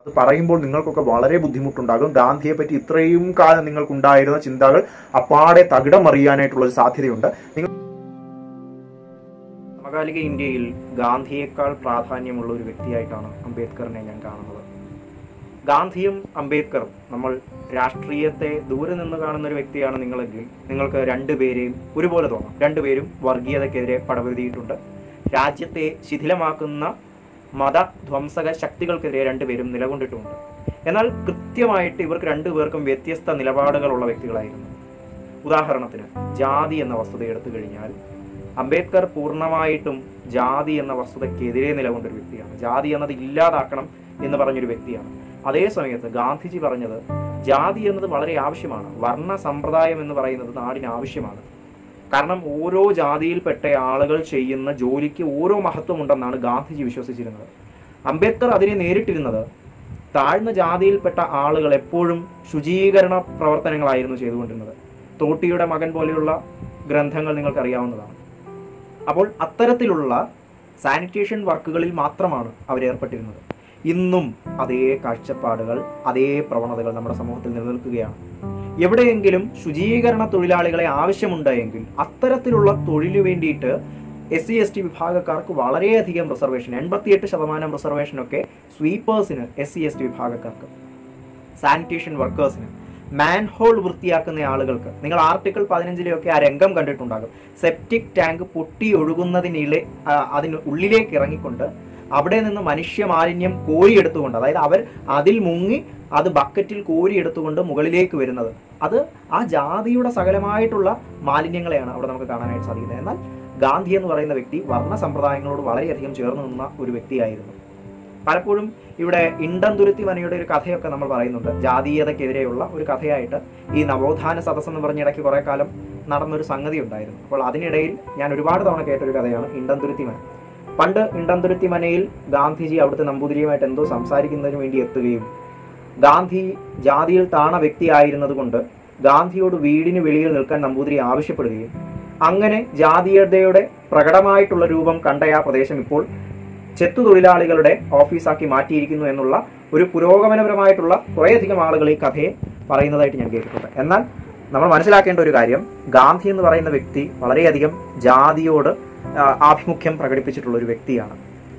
പറയുമ്പോൾ നിങ്ങൾക്കൊക്കെ വളരെ ബുദ്ധിമുട്ടുണ്ടാകും ഗാന്ധിയെ പറ്റി ഇത്രയും കാലം നിങ്ങൾക്കുണ്ടായിരുന്ന ചിന്തകൾ അപ്പാടെ തകിടം അറിയാനായിട്ടുള്ള ഒരു സാധ്യതയുണ്ട് നിങ്ങൾ സമകാലിക ഇന്ത്യയിൽ ഗാന്ധിയേക്കാൾ പ്രാധാന്യമുള്ള ഒരു വ്യക്തിയായിട്ടാണ് അംബേദ്കറിനെ ഞാൻ കാണുന്നത് ഗാന്ധിയും അംബേദ്കറും നമ്മൾ രാഷ്ട്രീയത്തെ ദൂരെ നിന്ന് കാണുന്ന ഒരു വ്യക്തിയാണ് നിങ്ങളെങ്കിൽ നിങ്ങൾക്ക് രണ്ടുപേരെയും ഒരുപോലെ തോന്നാം രണ്ടുപേരും വർഗീയതയ്ക്കെതിരെ പടപൊരുതിയിട്ടുണ്ട് രാജ്യത്തെ ശിഥിലമാക്കുന്ന മതധ്വംസക ശക്തികൾക്കെതിരെ രണ്ടുപേരും നിലകൊണ്ടിട്ടുമുണ്ട് എന്നാൽ കൃത്യമായിട്ട് ഇവർക്ക് രണ്ടുപേർക്കും വ്യത്യസ്ത നിലപാടുകളുള്ള വ്യക്തികളായിരുന്നു ഉദാഹരണത്തിന് ജാതി എന്ന വസ്തുത എടുത്തു കഴിഞ്ഞാൽ അംബേദ്കർ പൂർണ്ണമായിട്ടും ജാതി എന്ന വസ്തുതയ്ക്കെതിരെ നിലകൊണ്ടൊരു വ്യക്തിയാണ് ജാതി എന്നത് ഇല്ലാതാക്കണം എന്ന് പറഞ്ഞൊരു വ്യക്തിയാണ് അതേ സമയത്ത് ഗാന്ധിജി പറഞ്ഞത് ജാതി എന്നത് വളരെ ആവശ്യമാണ് വർണ്ണ സമ്പ്രദായം എന്ന് പറയുന്നത് നാടിന് ആവശ്യമാണ് കാരണം ഓരോ ജാതിയിൽപ്പെട്ട ആളുകൾ ചെയ്യുന്ന ജോലിക്ക് ഓരോ മഹത്വമുണ്ടെന്നാണ് ഗാന്ധിജി വിശ്വസിച്ചിരുന്നത് അംബേദ്കർ അതിനെ നേരിട്ടിരുന്നത് താഴ്ന്ന ജാതിയിൽപ്പെട്ട ആളുകൾ എപ്പോഴും ശുചീകരണ പ്രവർത്തനങ്ങളായിരുന്നു ചെയ്തുകൊണ്ടിരുന്നത് തോട്ടിയുടെ മകൻ പോലെയുള്ള ഗ്രന്ഥങ്ങൾ നിങ്ങൾക്കറിയാവുന്നതാണ് അപ്പോൾ അത്തരത്തിലുള്ള സാനിറ്റേഷൻ വർക്കുകളിൽ മാത്രമാണ് അവരേർപ്പെട്ടിരുന്നത് ഇന്നും അതേ കാഴ്ചപ്പാടുകൾ അതേ പ്രവണതകൾ നമ്മുടെ സമൂഹത്തിൽ നിലനിൽക്കുകയാണ് എവിടെയെങ്കിലും ശുചീകരണ തൊഴിലാളികളെ ആവശ്യമുണ്ടെങ്കിൽ അത്തരത്തിലുള്ള തൊഴിലു വേണ്ടിയിട്ട് എസ് സി എസ് ടി വിഭാഗക്കാർക്ക് വളരെയധികം റിസർവേഷൻ എൺപത്തിയെട്ട് ശതമാനം റിസർവേഷനൊക്കെ സ്വീപ്പേഴ്സിന് എസ് സി എസ് ടി വിഭാഗക്കാർക്ക് സാനിറ്റേഷൻ വർക്കേഴ്സിന് മാൻഹോൾ വൃത്തിയാക്കുന്ന ആളുകൾക്ക് നിങ്ങൾ ആർട്ടിക്കിൾ പതിനഞ്ചിലെയൊക്കെ ആ രംഗം കണ്ടിട്ടുണ്ടാകും സെപ്റ്റിക് ടാങ്ക് പൊട്ടി ഒഴുകുന്നതിനിലെ ആ, അതിന് ഉള്ളിലേക്ക് ഇറങ്ങിക്കൊണ്ട് അവിടെ നിന്ന് മനുഷ്യ മാലിന്യം കോരിയെടുത്തുകൊണ്ട് അതായത് അവർ അതിൽ മുങ്ങി അത് ബക്കറ്റിൽ കോരിയെടുത്തുകൊണ്ട് മുകളിലേക്ക് വരുന്നത് അത് ആ ജാതിയുടെ സകലമായിട്ടുള്ള മാലിന്യങ്ങളെയാണ് അവിടെ നമുക്ക് കാണാനായിട്ട് സാധിക്കുന്നത് എന്നാൽ ഗാന്ധി എന്ന് പറയുന്ന വ്യക്തി വർണ്ണ സമ്പ്രദായങ്ങളോട് വളരെയധികം ചേർന്ന് നിന്ന ഒരു വ്യക്തിയായിരുന്നു പലപ്പോഴും ഇവിടെ ഇണ്ടംതുരുത്തി മനയുടെ ഒരു കഥയൊക്കെ നമ്മൾ പറയുന്നുണ്ട് ജാതീയതയ്ക്കെതിരെയുള്ള ഒരു കഥയായിട്ട് ഈ നവോത്ഥാന സദസ്സ് എന്ന് പറഞ്ഞ ഇടയ്ക്ക് കുറെ കാലം നടന്നൊരു സംഗതി ഉണ്ടായിരുന്നു അപ്പോൾ അതിനിടയിൽ ഞാൻ ഒരുപാട് തവണ കേട്ടൊരു കഥയാണ് ഇണ്ടംതുരുത്തി മന പണ്ട് ഇണ്ടംതുരുത്തി മനയിൽ ഗാന്ധിജി അവിടുത്തെ നമ്പൂതിരിയുമായിട്ട് എന്തോ സംസാരിക്കുന്നതിന് വേണ്ടി എത്തുകയും ഗാന്ധി ജാതിയിൽ താണ വ്യക്തിയായിരുന്നത് കൊണ്ട് ഗാന്ധിയോട് വീടിന് വെളിയിൽ നിൽക്കാൻ നമ്പൂതിരി ആവശ്യപ്പെടുകയും അങ്ങനെ ജാതീയതയുടെ പ്രകടമായിട്ടുള്ള രൂപം കണ്ട ആ പ്രദേശം ഇപ്പോൾ ചെത്തു തൊഴിലാളികളുടെ ഓഫീസാക്കി മാറ്റിയിരിക്കുന്നു എന്നുള്ള ഒരു പുരോഗമനപരമായിട്ടുള്ള കുറേയധികം ആളുകൾ ഈ കഥയെ പറയുന്നതായിട്ട് ഞാൻ കേട്ടിട്ടുണ്ട് എന്നാൽ നമ്മൾ മനസ്സിലാക്കേണ്ട ഒരു കാര്യം ഗാന്ധി എന്ന് പറയുന്ന വ്യക്തി വളരെയധികം ജാതിയോട് ആ, ആഭിമുഖ്യം പ്രകടിപ്പിച്ചിട്ടുള്ള ഒരു വ്യക്തിയാണ്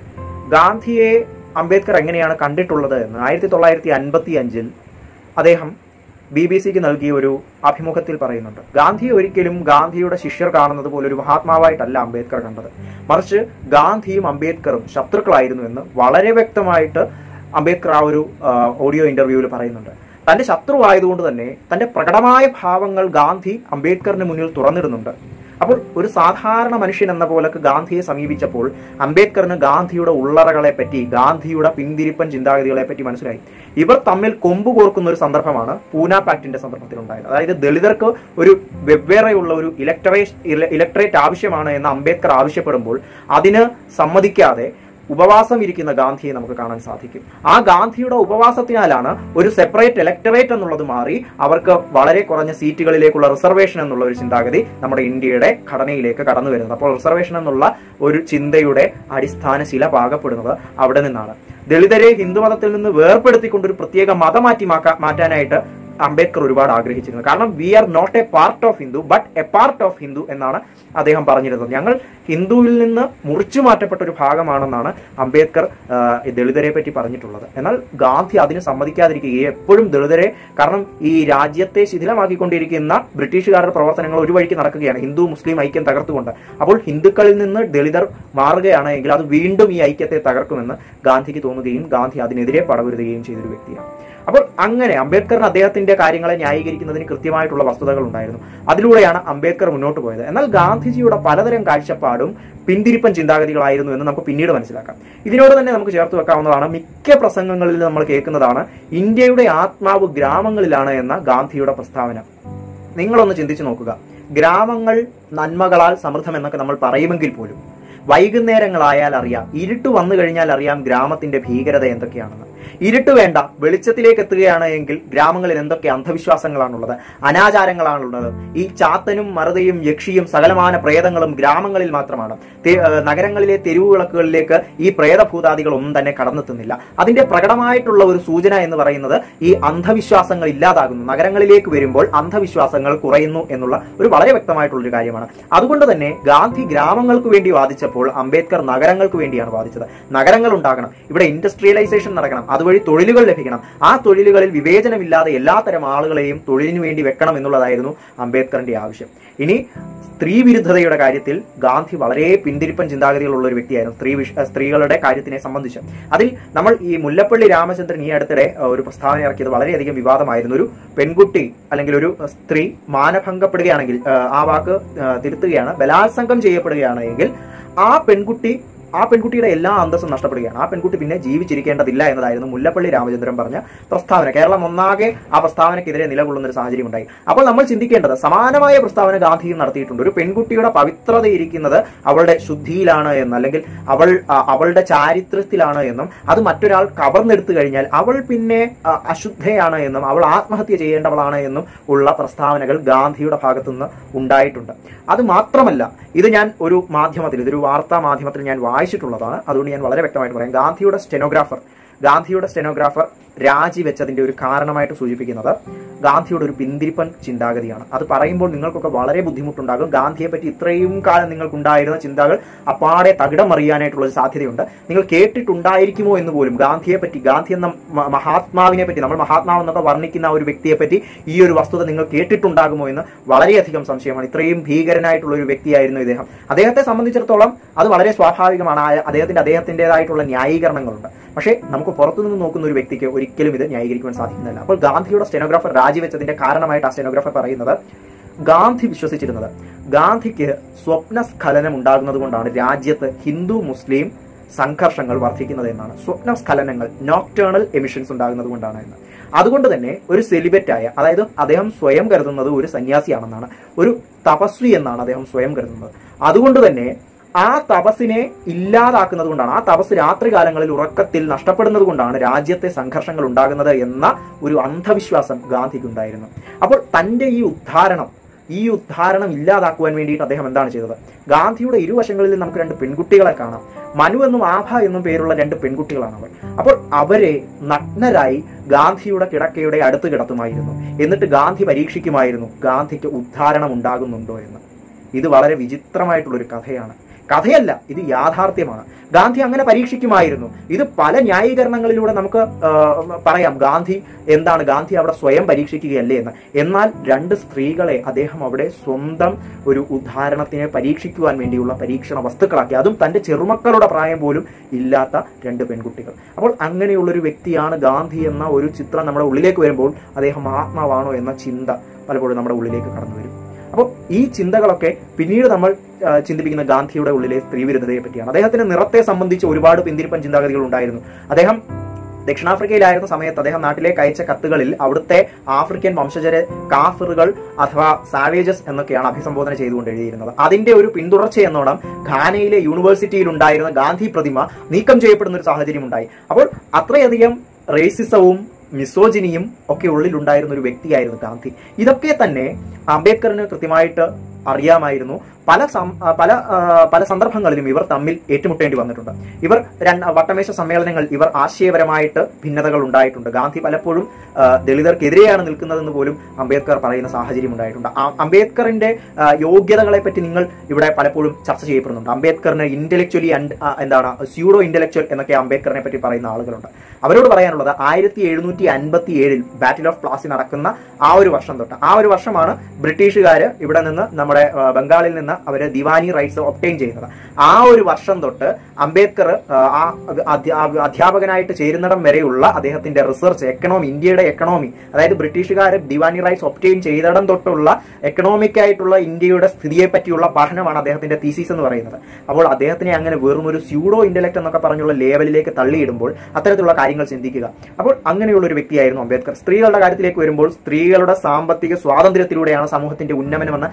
ഗാന്ധിയെ അംബേദ്കർ എങ്ങനെയാണ് കണ്ടിട്ടുള്ളത് എന്ന് ആയിരത്തി തൊള്ളായിരത്തി അൻപത്തി അഞ്ചിൽ അദ്ദേഹം ബി ബി സിക്ക് നൽകിയ ഒരു അഭിമുഖത്തിൽ പറയുന്നുണ്ട് ഗാന്ധിയെ ഒരിക്കലും ഗാന്ധിയുടെ ശിഷ്യർ കാണുന്നത് പോലെ ഒരു മഹാത്മാവായിട്ടല്ല അംബേദ്കർ കണ്ടത് മറിച്ച് ഗാന്ധിയും അംബേദ്കറും ശത്രുക്കളായിരുന്നു എന്ന് വളരെ വ്യക്തമായിട്ട് അംബേദ്കർ ആ ഒരു ആ, ഓഡിയോ ഇന്റർവ്യൂവിൽ പറയുന്നുണ്ട് തന്റെ ശത്രുവായതുകൊണ്ട് തന്നെ തന്റെ പ്രകടമായ ഭാവങ്ങൾ ഗാന്ധി അംബേദ്കറിന് മുന്നിൽ തുറന്നിടുന്നുണ്ട് അപ്പോൾ ഒരു സാധാരണ മനുഷ്യൻ എന്ന പോലക്ക് ഗാന്ധിയെ സമീപിച്ചപ്പോൾ അംബേദ്കറിന് ഗാന്ധിയുടെ ഉള്ളറകളെ പറ്റി ഗാന്ധിയുടെ പിന്തിരിപ്പൻ ചിന്താഗതികളെ പറ്റി മനസ്സിലായി ഇവർ തമ്മിൽ കൊമ്പ് കോർക്കുന്ന ഒരു സന്ദർഭമാണ് പൂന പാക്ടിന്റെ സന്ദർഭത്തിൽ ഉണ്ടായത് അതായത് ദളിതർക്ക് ഒരു വെവ്വേറെയുള്ള ഒരു ഇലക്ടറേറ്റ് ഇലക്ടറേറ്റ് ആവശ്യമാണ് എന്ന് അംബേദ്കർ ആവശ്യപ്പെടുമ്പോൾ അതിന് സമ്മതിക്കാതെ ഉപവാസം ഇരിക്കുന്ന ഗാന്ധിയെ നമുക്ക് കാണാൻ സാധിക്കും ആ ഗാന്ധിയുടെ ഉപവാസത്തിനാലാണ് ഒരു സെപ്പറേറ്റ് ഇലക്ടറേറ്റ് എന്നുള്ളത് മാറി അവർക്ക് വളരെ കുറഞ്ഞ സീറ്റുകളിലേക്കുള്ള റിസർവേഷൻ എന്നുള്ള ഒരു ചിന്താഗതി നമ്മുടെ ഇന്ത്യയുടെ ഘടനയിലേക്ക് കടന്നു വരുന്നത് അപ്പോൾ റിസർവേഷൻ എന്നുള്ള ഒരു ചിന്തയുടെ അടിസ്ഥാന ശില പാകപ്പെടുന്നത് അവിടെ നിന്നാണ് ദളിതരെ ഹിന്ദുമതത്തിൽ നിന്ന് വേർപെടുത്തിക്കൊണ്ട് ഒരു പ്രത്യേക മതമാറ്റി മാക്കാ മാറ്റാനായിട്ട് അംബേദ്കർ ഒരുപാട് ആഗ്രഹിച്ചിരുന്നു കാരണം we are not a part of Hindu but a part of Hindu എന്നാണ് അദ്ദേഹം പറഞ്ഞിരുന്നത് ഞങ്ങൾ ഹിന്ദുവിൽ നിന്ന് മുറിച്ചു മാറ്റപ്പെട്ട ഒരു ഭാഗമാണെന്നാണ് അംബേദ്കർ ആ, ഈ ദളിതരെ പറ്റി പറഞ്ഞിട്ടുള്ളത് എന്നാൽ ഗാന്ധി അതിന് സമ്മതിക്കാതിരിക്കുകയും എപ്പോഴും ദളിതരെ കാരണം ഈ രാജ്യത്തെ ശിഥിലമാക്കിക്കൊണ്ടിരിക്കുന്ന ബ്രിട്ടീഷുകാരുടെ പ്രവർത്തനങ്ങൾ ഒരു വഴിക്ക് നടക്കുകയാണ് ഹിന്ദു മുസ്ലിം ഐക്യം തകർത്തുകൊണ്ട് അപ്പോൾ ഹിന്ദുക്കളിൽ നിന്ന് ദളിതർ മാറുകയാണ് എങ്കിൽ അത് വീണ്ടും ഈ ഐക്യത്തെ തകർക്കുമെന്ന് ഗാന്ധിക്ക് തോന്നുകയും ഗാന്ധി അതിനെതിരെ പടവരുതുകയും ചെയ്തൊരു വ്യക്തിയാണ് അപ്പോൾ അങ്ങനെ അംബേദ്കറിന് അദ്ദേഹത്തിന്റെ കാര്യങ്ങളെ ന്യായീകരിക്കുന്നതിന് കൃത്യമായിട്ടുള്ള വസ്തുതകൾ ഉണ്ടായിരുന്നു അതിലൂടെയാണ് അംബേദ്കർ മുന്നോട്ട് പോയത് എന്നാൽ ഗാന്ധിജിയുടെ പലതരം കാഴ്ചപ്പാടും പിന്തിരിപ്പൻ ചിന്താഗതികളായിരുന്നു എന്ന് നമുക്ക് പിന്നീട് മനസ്സിലാക്കാം ഇതിനോട് തന്നെ നമുക്ക് ചേർത്ത് വെക്കാവുന്നതാണ് മിക്ക പ്രസംഗങ്ങളിൽ നമ്മൾ കേൾക്കുന്നതാണ് ഇന്ത്യയുടെ ആത്മാവ് ഗ്രാമങ്ങളിലാണ് എന്ന ഗാന്ധിയുടെ പ്രസ്താവന നിങ്ങളൊന്ന് ചിന്തിച്ചു നോക്കുക ഗ്രാമങ്ങൾ നന്മകളാൽ സമൃദ്ധം എന്നൊക്കെ നമ്മൾ പറയുമെങ്കിൽ പോലും വൈകുന്നേരങ്ങളായാൽ അറിയാം ഇരുട്ട് വന്നു കഴിഞ്ഞാൽ അറിയാം ഗ്രാമത്തിന്റെ ഭീകരത എന്തൊക്കെയാണെന്ന് ഇരുട്ട് വേണ്ട വെളിച്ചത്തിലേക്ക് എത്തുകയാണ് എങ്കിൽ ഗ്രാമങ്ങളിൽ എന്തൊക്കെ അന്ധവിശ്വാസങ്ങളാണുള്ളത് അനാചാരങ്ങളാണുള്ളത് ഈ ചാത്തനും മറുതയും യക്ഷിയും സകലമാന പ്രേതങ്ങളും ഗ്രാമങ്ങളിൽ മാത്രമാണ് തെ- ഏഹ് നഗരങ്ങളിലെ തെരുവ് വിളക്കുകളിലേക്ക് ഈ പ്രേതഭൂതാദികൾ ഒന്നും തന്നെ കടന്നെത്തുന്നില്ല അതിന്റെ പ്രകടമായിട്ടുള്ള ഒരു സൂചന എന്ന് പറയുന്നത് ഈ അന്ധവിശ്വാസങ്ങൾ ഇല്ലാതാകുന്നു നഗരങ്ങളിലേക്ക് വരുമ്പോൾ അന്ധവിശ്വാസങ്ങൾ കുറയുന്നു എന്നുള്ള ഒരു വളരെ വ്യക്തമായിട്ടുള്ള ഒരു കാര്യമാണ് അതുകൊണ്ട് തന്നെ ഗാന്ധി ഗ്രാമങ്ങൾക്ക് വേണ്ടി വാദിച്ചപ്പോൾ അംബേദ്കർ നഗരങ്ങൾക്ക് വേണ്ടിയാണ് വാദിച്ചത് നഗരങ്ങൾ ഉണ്ടാകണം ഇവിടെ ഇൻഡസ്ട്രിയലൈസേഷൻ നടക്കണം അതുവഴി തൊഴിലുകൾ ലഭിക്കണം ആ തൊഴിലുകളിൽ വിവേചനമില്ലാതെ എല്ലാത്തരം ആളുകളെയും തൊഴിലിന് വേണ്ടി വെക്കണം എന്നുള്ളതായിരുന്നു അംബേദ്കറിന്റെ ആവശ്യം ഇനി സ്ത്രീ വിരുദ്ധതയുടെ കാര്യത്തിൽ ഗാന്ധി വളരെ പിന്തിരിപ്പൻ ചിന്താഗതികളുള്ള ഒരു വ്യക്തിയായിരുന്നു സ്ത്രീ വിഷ- സ്ത്രീകളുടെ കാര്യത്തിനെ സംബന്ധിച്ച് അതിൽ നമ്മൾ ഈ മുല്ലപ്പള്ളി രാമചന്ദ്രൻ ഈ അടുത്തിടെ അഹ്, ഒരു പ്രസ്താവന ഇറക്കിയത് വളരെയധികം വിവാദമായിരുന്നു ഒരു പെൺകുട്ടി അല്ലെങ്കിൽ ഒരു സ്ത്രീ മാനഭംഗപ്പെടുകയാണെങ്കിൽ അഹ്, ആ വാക്ക് അഹ്, തിരുത്തുകയാണ് ബലാത്സംഗം ചെയ്യപ്പെടുകയാണ് എങ്കിൽ ആ പെൺകുട്ടി ആ പെൺകുട്ടിയുടെ എല്ലാ അന്തസ്സും നഷ്ടപ്പെടുകയാണ് ആ പെൺകുട്ടി പിന്നെ ജീവിച്ചിരിക്കേണ്ടതില്ല എന്നതായിരുന്നു മുല്ലപ്പള്ളി രാമചന്ദ്രൻ പറഞ്ഞ പ്രസ്താവന കേരളം ഒന്നാകെ ആ പ്രസ്താവനയ്ക്കെതിരെ നിലകൊള്ളുന്ന ഒരു സാഹചര്യം ഉണ്ടായി അപ്പോൾ നമ്മൾ ചിന്തിക്കേണ്ടത് സമാനമായ പ്രസ്താവന ഗാന്ധിയും നടത്തിയിട്ടുണ്ട് ഒരു പെൺകുട്ടിയുടെ പവിത്രത ഇരിക്കുന്നത് അവളുടെ ശുദ്ധിയിലാണ് എന്ന് അല്ലെങ്കിൽ അവൾ ആ, അവളുടെ ചാരിത്രത്തിലാണ് എന്നും അത് മറ്റൊരാൾ കവർന്നെടുത്തു കഴിഞ്ഞാൽ അവൾ പിന്നെ ആ, അശുദ്ധയാണ് എന്നും അവൾ ആത്മഹത്യ ചെയ്യേണ്ടവളാണ് എന്നും ഉള്ള പ്രസ്താവനകൾ ഗാന്ധിയുടെ ഭാഗത്തുനിന്ന് ഉണ്ടായിട്ടുണ്ട് അത് മാത്രമല്ല ഇത് ഞാൻ ഒരു മാധ്യമത്തിൽ ഇതൊരു വാർത്താ മാധ്യമത്തിൽ ഞാൻ വായിച്ചിട്ടുള്ളതാണ് അതുകൊണ്ട് ഞാൻ വളരെ വ്യക്തമായിട്ട് പറയാം ഗാന്ധിയുടെ സ്റ്റെനോഗ്രാഫർ ഗാന്ധിയുടെ സ്റ്റെനോഗ്രാഫർ രാജിവെച്ചതിന്റെ ഒരു കാരണമായിട്ട് സൂചിപ്പിക്കുന്നത് ഗാന്ധിയുടെ ഒരു പിന്തിരിപ്പൻ ചിന്താഗതിയാണ് അത് പറയുമ്പോൾ നിങ്ങൾക്കൊക്കെ വളരെ ബുദ്ധിമുട്ടുണ്ടാകും ഗാന്ധിയെ പറ്റി ഇത്രയും കാലം നിങ്ങൾക്കുണ്ടായിരുന്ന ചിന്തകൾ അപ്പാടെ തകിടം മറിയാനായിട്ടുള്ള ഒരു സാധ്യതയുണ്ട് നിങ്ങൾ കേട്ടിട്ടുണ്ടായിരിക്കുമോ എന്ന് പോലും ഗാന്ധിയെ പറ്റി ഗാന്ധി എന്ന മ- മഹാത്മാവിനെ പറ്റി നമ്മൾ മഹാത്മാവ് എന്നൊക്കെ വർണ്ണിക്കുന്ന ആ ഒരു വ്യക്തിയെ പറ്റി ഈ ഒരു വസ്തുത നിങ്ങൾ കേട്ടിട്ടുണ്ടാകുമോ എന്ന് വളരെയധികം സംശയമാണ് ഇത്രയും ഭീകരനായിട്ടുള്ള ഒരു വ്യക്തിയായിരുന്നു ഇദ്ദേഹം അദ്ദേഹത്തെ സംബന്ധിച്ചിടത്തോളം അത് വളരെ സ്വാഭാവികമാണ് ആ- അദ്ദേഹത്തിന്റെ അദ്ദേഹത്തിൻ്റെതായിട്ടുള്ള ന്യായീകരണങ്ങളുണ്ട് പക്ഷേ നമുക്ക് പുറത്തുനിന്ന് നോക്കുന്ന ഒരു വ്യക്തിക്ക് ഒരിക്കലും ഇത് ന്യായീകരിക്കുവാൻ സാധിക്കുന്നില്ല അപ്പോൾ ഗാന്ധിയുടെ സ്റ്റെനോഗ്രാഫർ രാജിവെച്ചതിന്റെ കാരണമായിട്ട് ആ സ്റ്റെനോഗ്രാഫർ പറയുന്നത് ഗാന്ധി വിശ്വസിച്ചിരുന്നത് ഗാന്ധിക്ക് സ്വപ്നസ്ഖലനം ഉണ്ടാകുന്നത് കൊണ്ടാണ് രാജ്യത്ത് ഹിന്ദു മുസ്ലിം സംഘർഷങ്ങൾ വർദ്ധിക്കുന്നത് എന്നാണ് സ്വപ്നസ്ഖലനങ്ങൾ നോക്ടേണൽ എമിഷൻസ് ഉണ്ടാകുന്നത് കൊണ്ടാണ് എന്ന് അതുകൊണ്ട് തന്നെ ഒരു സെലിബറ്റായ അതായത് അദ്ദേഹം സ്വയം കരുതുന്നത് ഒരു സന്യാസിയാണെന്നാണ് ഒരു തപസ്വി എന്നാണ് അദ്ദേഹം സ്വയം കരുതുന്നത് അതുകൊണ്ട് തന്നെ ആ തപസ്സിനെ ഇല്ലാതാക്കുന്നത് കൊണ്ടാണ് ആ തപസ് രാത്രികാലങ്ങളിൽ ഉറക്കത്തിൽ നഷ്ടപ്പെടുന്നത് കൊണ്ടാണ് രാജ്യത്തെ സംഘർഷങ്ങൾ ഉണ്ടാകുന്നത് എന്ന ഒരു അന്ധവിശ്വാസം ഗാന്ധിക്കുണ്ടായിരുന്നു അപ്പോൾ തന്റെ ഈ ഉദ്ധാരണം ഈ ഉദ്ധാരണം ഇല്ലാതാക്കുവാൻ വേണ്ടിയിട്ട് അദ്ദേഹം എന്താണ് ചെയ്തത് ഗാന്ധിയുടെ ഇരുവശങ്ങളിൽ നമുക്ക് രണ്ട് പെൺകുട്ടികളെ കാണാം മനു എന്നും ആഭ എന്നും പേരുള്ള രണ്ട് പെൺകുട്ടികളാണ് അവർ അപ്പോൾ അവരെ നഗ്നരായി ഗാന്ധിയുടെ കിടക്കയുടെ അടുത്ത് കിടത്തുമായിരുന്നു എന്നിട്ട് ഗാന്ധി പരീക്ഷിക്കുമായിരുന്നു ഗാന്ധിക്ക് ഉദ്ധാരണം ഉണ്ടാകുന്നുണ്ടോ എന്ന് ഇത് വളരെ വിചിത്രമായിട്ടുള്ള ഒരു കഥയാണ് കഥയല്ല ഇത് യാഥാർത്ഥ്യമാണ് ഗാന്ധി അങ്ങനെ പരീക്ഷിക്കുമായിരുന്നു ഇത് പല ന്യായീകരണങ്ങളിലൂടെ നമുക്ക് ആ, പറയാം ഗാന്ധി എന്താണ് ഗാന്ധി അവിടെ സ്വയം പരീക്ഷിക്കുകയല്ലേ എന്ന് എന്നാൽ രണ്ട് സ്ത്രീകളെ അദ്ദേഹം അവിടെ സ്വന്തം ഒരു ഉദാഹരണത്തിനെ പരീക്ഷിക്കുവാൻ വേണ്ടിയുള്ള പരീക്ഷണ വസ്തുക്കളാക്കി അതും തന്റെ ചെറുമക്കളുടെ പ്രായം പോലും ഇല്ലാത്ത രണ്ട് പെൺകുട്ടികൾ അപ്പോൾ അങ്ങനെയുള്ള ഒരു വ്യക്തിയാണ് ഗാന്ധി എന്ന ഒരു ചിത്രം നമ്മുടെ ഉള്ളിലേക്ക് വരുമ്പോൾ അദ്ദേഹം ആത്മാവാണോ എന്ന ചിന്ത പലപ്പോഴും നമ്മുടെ ഉള്ളിലേക്ക് കടന്നു വരും അപ്പോൾ ഈ ചിന്തകളൊക്കെ പിന്നീട് നമ്മൾ ആ, ചിന്തിപ്പിക്കുന്ന ഗാന്ധിയുടെ ഉള്ളിലെ സ്ത്രീവിരുദ്ധതയെ പറ്റിയാണ് അദ്ദേഹത്തിന് നിറത്തെ സംബന്ധിച്ച് ഒരുപാട് പിന്തിരിപ്പൻ ചിന്താഗതികൾ ഉണ്ടായിരുന്നു അദ്ദേഹം ദക്ഷിണാഫ്രിക്കയിലായിരുന്ന സമയത്ത് അദ്ദേഹം നാട്ടിലേക്ക് അയച്ച കത്തുകളിൽ അവിടുത്തെ ആഫ്രിക്കൻ വംശജരെ കാഫറുകൾ അഥവാ സാവേജസ് എന്നൊക്കെയാണ് അഭിസംബോധന ചെയ്തുകൊണ്ട് എഴുതിയിരുന്നത് അതിന്റെ ഒരു പിന്തുടർച്ച എന്നോണം ഘാനയിലെ യൂണിവേഴ്സിറ്റിയിൽ ഉണ്ടായിരുന്ന ഗാന്ധി പ്രതിമ നീക്കം ചെയ്യപ്പെടുന്ന ഒരു സാഹചര്യം ഉണ്ടായി അപ്പോൾ അത്രയധികം റേസിസവും മിസോജിനിയും ഒക്കെ ഉള്ളിലുണ്ടായിരുന്ന ഒരു വ്യക്തിയായിരുന്നു ഗാന്ധി ഇതൊക്കെ തന്നെ അംബേദ്കറിന് കൃത്യമായിട്ട് അറിയാമായിരുന്നു പല സം- ആ, പല ആ, പല സന്ദർഭങ്ങളിലും ഇവർ തമ്മിൽ ഏറ്റുമുട്ടേണ്ടി വന്നിട്ടുണ്ട് ഇവർ രണ്ട് വട്ടമേശ സമ്മേളനങ്ങൾ ഇവർ ആശയപരമായിട്ട് ഭിന്നതകൾ ഉണ്ടായിട്ടുണ്ട് ഗാന്ധി പലപ്പോഴും ആ, ദളിതർക്കെതിരെയാണ് നിൽക്കുന്നതെന്ന് പോലും അംബേദ്കർ പറയുന്ന സാഹചര്യം ഉണ്ടായിട്ടുണ്ട് ആ അംബേദ്കറിന്റെ ആ, യോഗ്യതകളെ പറ്റി നിങ്ങൾ ഇവിടെ പലപ്പോഴും ചർച്ച ചെയ്യപ്പെടുന്നുണ്ട് അംബേദ്കറിന് ഇന്റലക്ച്വലി എന്താണ് സ്യൂഡോ ഇന്റലക്ച്വൽ എന്നൊക്കെ അംബേദ്കറിനെ പറ്റി പറയുന്ന ആളുകളുണ്ട് അവരോട് പറയാനുള്ളത് ആയിരത്തി എഴുന്നൂറ്റി അൻപത്തി ഏഴിൽ ബാറ്റിൽ ഓഫ് പ്ലാസി നടക്കുന്ന ആ ഒരു വർഷം തൊട്ട് ആ ഒരു വർഷമാണ് ബ്രിട്ടീഷുകാർ ഇവിടെ നിന്ന് നമ്മുടെ ആ, ബംഗാളിൽ നിന്ന് അവര് ദിവാനി റൈറ്റ്സ് ഒപ്റ്റെയിൻ ചെയ്യുന്നത് ആ ഒരു വർഷം തൊട്ട് അംബേദ്കർ ആ, ആ അധ്യ- ആ അധ്യാപകനായിട്ട് ചേരുന്നിടം വരെയുള്ള അദ്ദേഹത്തിന്റെ റിസർച്ച് എക്കണോമി ഇന്ത്യയുടെ എക്കണോമി അതായത് ബ്രിട്ടീഷുകാർ ദിവാനി റൈറ്റ്സ് ഒപ്റ്റെയിൻ ചെയ്തിടം തൊട്ടുള്ള എക്കണോമിക് ആയിട്ടുള്ള ഇന്ത്യയുടെ സ്ഥിതിയെ പറ്റിയുള്ള പഠനമാണ് അദ്ദേഹത്തിന്റെ തീസീസ് എന്ന് പറയുന്നത് അപ്പോൾ അദ്ദേഹത്തിനെ അങ്ങനെ വെറും ഒരു സ്യൂഡോ ഇന്റലക്ട് എന്നൊക്കെ പറഞ്ഞുള്ള ലേവലിലേക്ക് തള്ളിയിടുമ്പോൾ അത്തരത്തിലുള്ള കാര്യങ്ങൾ ചിന്തിക്കുക അപ്പോൾ അങ്ങനെയുള്ള ഒരു വ്യക്തിയായിരുന്നു അംബേദ്കർ സ്ത്രീകളുടെ കാര്യത്തിലേക്ക് വരുമ്പോൾ സ്ത്രീകളുടെ സാമ്പത്തിക സ്വാതന്ത്ര്യത്തിലൂടെയാണ് സമൂഹത്തിന്റെ ഉന്നമനമെന്ന് അന്നേ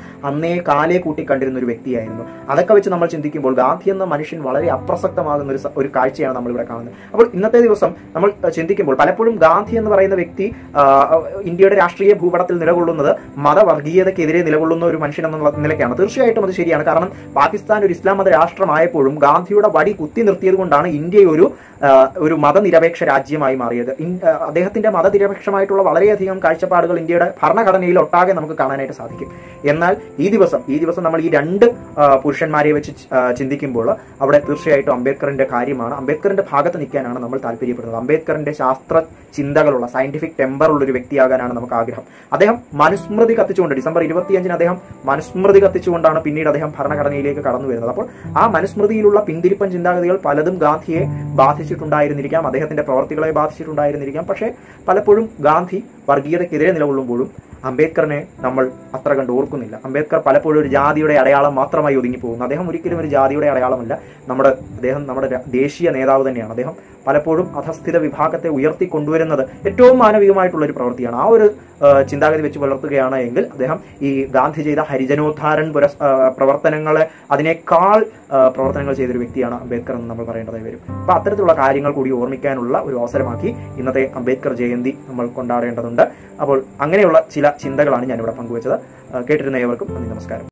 അന്നേ കാലേ കൂട്ടി കണ്ടിരുന്ന ഒരു വ്യക്തിയായിരുന്നു അതൊക്കെ വെച്ച് നമ്മൾ ചിന്തിക്കുമ്പോൾ ഗാന്ധി എന്ന മനുഷ്യൻ വളരെ അപ്രസക്തമാകുന്ന ഒരു സ- ഒരു കാഴ്ചയാണ് നമ്മൾ ഇവിടെ കാണുന്നത് അപ്പോൾ ഇന്നത്തെ ദിവസം നമ്മൾ അഹ്, ചിന്തിക്കുമ്പോൾ പലപ്പോഴും ഗാന്ധി എന്ന് പറയുന്ന വ്യക്തി ആ, ഇന്ത്യയുടെ രാഷ്ട്രീയ ഭൂപടത്തിൽ നിലകൊള്ളുന്നത് മതവർഗീയതയ്ക്കെതിരെ നിലകൊള്ളുന്ന ഒരു മനുഷ്യൻ എന്നുള്ള നിലയ്ക്കാണ് തീർച്ചയായിട്ടും അത് ശരിയാണ് കാരണം പാകിസ്ഥാൻ ഒരു ഇസ്ലാം മത രാഷ്ട്രമായപ്പോഴും ഗാന്ധിയുടെ വടി കുത്തി നിർത്തിയത് കൊണ്ടാണ് ഇന്ത്യ ഒരു ആ, ഒരു മതനിരപേക്ഷ രാജ്യമായി മാറിയത് ഇൻ- ആ, അദ്ദേഹത്തിന്റെ മതനിരപേക്ഷമായിട്ടുള്ള വളരെയധികം കാഴ്ചപ്പാടുകൾ ഇന്ത്യയുടെ ഭരണഘടനയിൽ ഒട്ടാകെ നമുക്ക് കാണാനായിട്ട് സാധിക്കും എന്നാൽ ഈ ദിവസം ഈ ദിവസം നമ്മൾ ഈ രണ്ട് ആ, പുരുഷന്മാരെ വെച്ച് ചി- ആ, ചിന്തിക്കുമ്പോൾ അവിടെ തീർച്ചയായിട്ടും അംബേദ്കറിന്റെ കാര്യമാണ് അംബേദ്കറിന്റെ ഭാഗത്ത് നിൽക്കാനാണ് നമ്മൾ താല്പര്യപ്പെടുന്നത് അംബേദ്കറിന്റെ ശാസ്ത്ര ചിന്തകളുള്ള സയന്റിഫിക് ടെമ്പർ ഉള്ള ഒരു വ്യക്തിയാകാനാണ് നമുക്ക് ആഗ്രഹം അദ്ദേഹം മനുസ്മൃതി കത്തിച്ചുകൊണ്ട് ഡിസംബർ ഇരുപത്തിയഞ്ചിന് അദ്ദേഹം മനുസ്മൃതി കത്തിച്ചുകൊണ്ടാണ് പിന്നീട് അദ്ദേഹം ഭരണഘടനയിലേക്ക് കടന്നു വരുന്നത് അപ്പോൾ ആ മനുസ്മൃതിയിലുള്ള പിന്തിരിപ്പൻ ചിന്താഗതികൾ പലതും ഗാന്ധിയെ ബാധിച്ചിട്ടുണ്ടായിരുന്നിരിക്കാം അദ്ദേഹത്തിന്റെ പ്രവർത്തികളെ ബാധിച്ചിട്ടുണ്ടായിരുന്നിരിക്കാം പക്ഷേ പലപ്പോഴും ഗാന്ധി വർഗീയതയ്ക്കെതിരെ നിലകൊള്ളുമ്പോഴും അംബേദ്കറിനെ നമ്മൾ അത്ര കണ്ട് ഓർക്കുന്നില്ല അംബേദ്കർ പലപ്പോഴും ഒരു ജാതിയുടെ അടയാളം മാത്രമായി ഒതുങ്ങി പോകുന്നു അദ്ദേഹം ഒരിക്കലും ഒരു ജാതിയുടെ അടയാളമല്ല നമ്മുടെ അദ്ദേഹം നമ്മുടെ ര- ദേശീയ നേതാവ് തന്നെയാണ് അദ്ദേഹം പലപ്പോഴും അധസ്ഥിത വിഭാഗത്തെ ഉയർത്തി കൊണ്ടുവരുന്നത് ഏറ്റവും മാനവികമായിട്ടുള്ള ഒരു പ്രവൃത്തിയാണ് ആ ഒരു ആ, ചിന്താഗതി വെച്ച് പുലർത്തുകയാണ് എങ്കിൽ അദ്ദേഹം ഈ ഗാന്ധി ചെയ്ത ഹരിജനോദ്ധാരൻ പുരസ് ആ, പ്രവർത്തനങ്ങളെ അതിനേക്കാൾ ആ, പ്രവർത്തനങ്ങൾ ചെയ്തൊരു വ്യക്തിയാണ് അംബേദ്കർ എന്ന് നമ്മൾ പറയേണ്ടതായി വരും അപ്പൊ അത്തരത്തിലുള്ള കാര്യങ്ങൾ കൂടി ഓർമ്മിക്കാനുള്ള ഒരു അവസരമാക്കി ഇന്നത്തെ അംബേദ്കർ ജയന്തി നമ്മൾ കൊണ്ടാടേണ്ടതുണ്ട് അപ്പോൾ അങ്ങനെയുള്ള ചില ചിന്തകളാണ് ഞാനിവിടെ പങ്കുവച്ചത് ആ, കേട്ടിരുന്ന ഏവർക്കും നന്ദി നമസ്കാരം